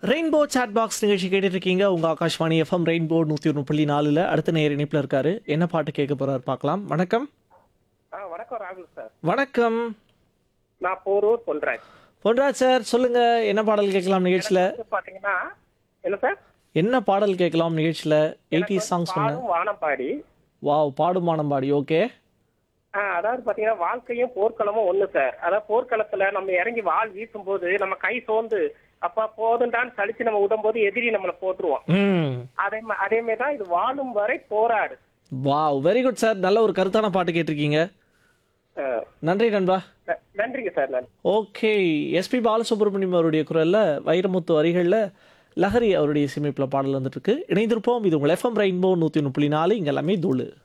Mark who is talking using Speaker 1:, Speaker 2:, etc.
Speaker 1: rainbow chat box நிகழ்ச்சி கேட்டுட்டு இருக்கீங்க உங்க ஆகாஷ்வாணி எஃப்எம் ரெயின்போ நூற்றி ஒன்று புள்ளி நாலில் அடுத்த நேர் இணைப்பில் இருக்காரு என்ன பாட்டு கேட்க போறாரு பார்க்கலாம் வணக்கம்
Speaker 2: ஆ வணக்கம் ராகுல் சார்
Speaker 1: வணக்கம்
Speaker 2: நான் போரூர் பொன்ராஜ்
Speaker 1: பொன்ராஜ் சார் சொல்லுங்க என்ன பாடல் கேட்கலாம் நிகழ்ச்சியில்
Speaker 2: இது பாத்தீங்கன்னா என்ன சார்
Speaker 1: என்ன பாடல் கேட்கலாம் நிகழ்ச்சியில் எயிட்டி சாங்ஸ் சொன்னேன்
Speaker 2: பாடும் வானம்பாடி
Speaker 1: வாவ் பாடுமானம் பாடி ஓகே
Speaker 2: ஆ, அதாவது பாத்தீங்கன்னா வாழ்க்கையும் போர்க்களமும் ஒண்ணு சார் அதாவது போர்க்களத்துல நம்ம இறங்கி வாள் வீசும்போது நம்ம கை சோர்ந்து அப்பா போதுண்டான்னு சலிச்சு நம்ம விடும்போது எதிரி நம்மளை போட்டுருவோம்
Speaker 1: ம்
Speaker 2: அதே மா- அதே மாதிரி தான் இது வாழும் வரை போராடு
Speaker 1: வாவ் வெரி குட் சார் நல்ல ஒரு கருத்தான பாட்டு கேட்டிருக்கீங்க
Speaker 2: ஆ,
Speaker 1: நன்றி நண்பா
Speaker 2: ந- நன்றிங்க சார் நன்றி
Speaker 1: ஓகே எஸ்பி பாலசுப்ரமணியம் அவருடைய குரல்ல வைரமுத்து வரிகளில் லஹரி அவருடைய இசையமைப்பில் பாடல் வந்துட்டு இருக்கு இணைந்திருப்போம் இது உங்கள் எஃப்எம் ரெயின்போ நூற்றி ஒன்று புள்ளி நாலு இங்கே எல்லாமே தூளு